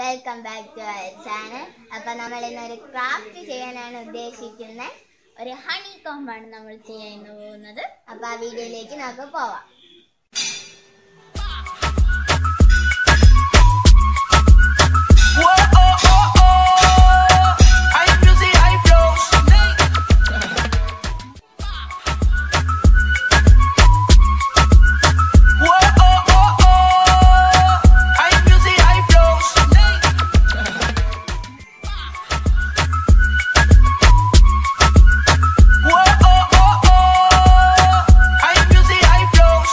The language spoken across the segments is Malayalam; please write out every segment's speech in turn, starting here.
Welcome back to our channel അപ്പൊ നമ്മൾ ഇന്നൊരു ക്രാഫ്റ്റ് ചെയ്യാനാണ് ഉദ്ദേശിക്കുന്നത് ഒരു ഹണി കോമ്പാണ് നമ്മൾ ചെയ്യാൻ പോകുന്നത് അപ്പൊ ആ വീഡിയോയിലേക്ക് നമുക്ക് പോവാം Whoa, oh, oh, oh. High music, high flows. Whoa, oh, oh, oh. High music, high flows. Whoa, oh, oh, oh. High music, high flows.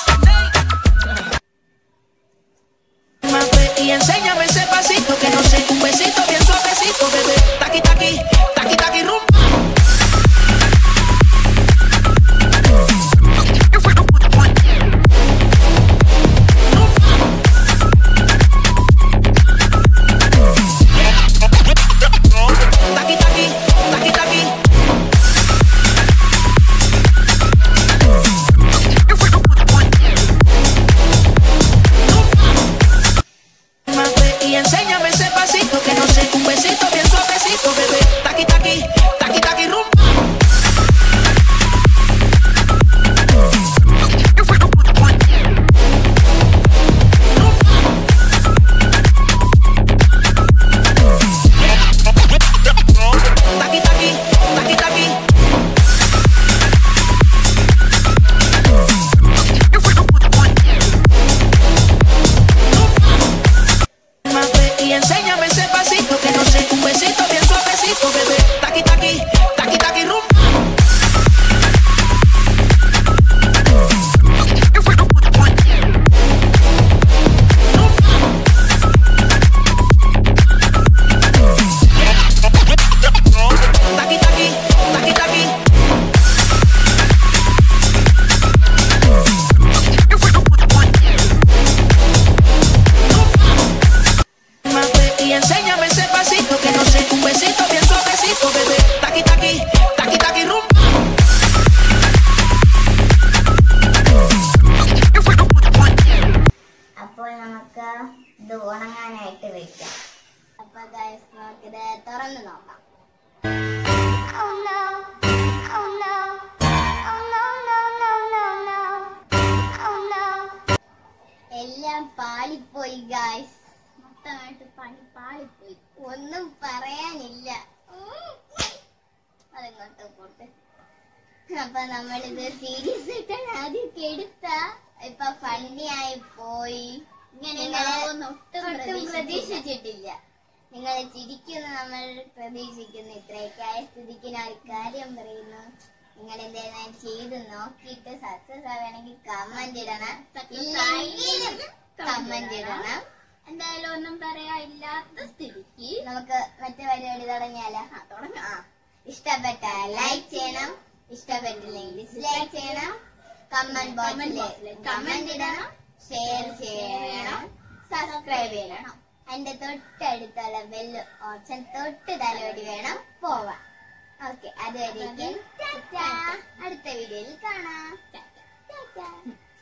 y enséñame ese pasito que no sé, un besito bien suavecito, bebé. Taqui, taqui, taqui, taqui, rum. Taqui, taqui, taqui, taqui. y enséñame ese pasito que no sé, un besito bien suavecito, bebé. Taqui, taqui, taqui, taqui, rum. Taqui, taqui, taqui, taqui. y enséñame ese pasito que no sé, un besito bien suavecito, bebé. Taqui, taqui, taqui, taqui, rum. Taqui, taqui, taqui, taqui. y enséñame ese pasito que no sé, un besito bien suavecito, bebé. Taqui, taqui, taqui, taqui, rum. അപ്പോൾ നമുക്ക് ഇത് ഉണങ്ങാനായിട്ട് വെക്കാം അപ്പൊ ഗൈസ് നമുക്കിത് തുറന്നു നോക്കാം Oh no. Oh no. Oh no, no, no, no, no. Oh no. എല്ലാം പാളിപ്പോയി ഗായ്സ് മൊത്തമായിട്ട് പണി പാളിപ്പോയി ഒന്നും പറയാനില്ല ഉം. അതങ്ങോട്ട് പോട്ടെ അപ്പൊ നമ്മളിത് സീരിയസ് ആയിട്ടാണ് ആദ്യമൊക്കെ എടുത്ത ഇപ്പൊ ഫണ്ണി ആയി പോയി ഇങ്ങനെ നിങ്ങള് ഉണ്ടാവുമെന്ന് ഒട്ടും ഒട്ടും പ്രതീക്ഷിച്ചില്ല. പ്രതീക്ഷിച്ചിട്ടില്ല നിങ്ങൾ ചിരിക്കുന്ന നമ്മൾ പ്രതീക്ഷിക്കുന്നു ഇത്രയൊക്കെ ആയ സ്ഥിതിക്ക് ഞാൻ ഒരു കാര്യം പറയുന്നു നിങ്ങൾ എന്തെങ്കിലും ചെയ്ത് നോക്കിയിട്ട് സക്സസ് ആവുകയാണെങ്കിൽ കമന്റ് ഇടണം ഇല്ലെങ്കിലും കമന്റ് ഇടണം എന്തായാലും ഒന്നും പറയാനില്ലാത്ത സ്ഥിതിക്ക് നമുക്ക് മറ്റേ പരിപാടി തുടങ്ങിയാലോ ആ, തുടങ്ങാം. ആ ഇഷ്ടപ്പെട്ട ലൈക്ക് ചെയ്യണം ഇഷ്ടപ്പെട്ടില്ലെങ്കിൽ ഡിസ്ലൈക്ക് ചെയ്യണം കമന്റ് Comment ബോക്സിൽ box ല് കമന്റ് ഇടണം ഷെയർ ചെയ്യണം സബ്സ്ക്രൈബ് ചെയ്യണം എന്റെ തൊട്ടടുത്തുള്ള ബെല്ല് ഓപ്ഷൻ തൊട്ട് തലോടി വേണം പോവാൻ ഓക്കെ അതുവരേക്കും ടാറ്റാ. അടുത്ത വീഡിയോയിൽ കാണാം ടാറ്റാ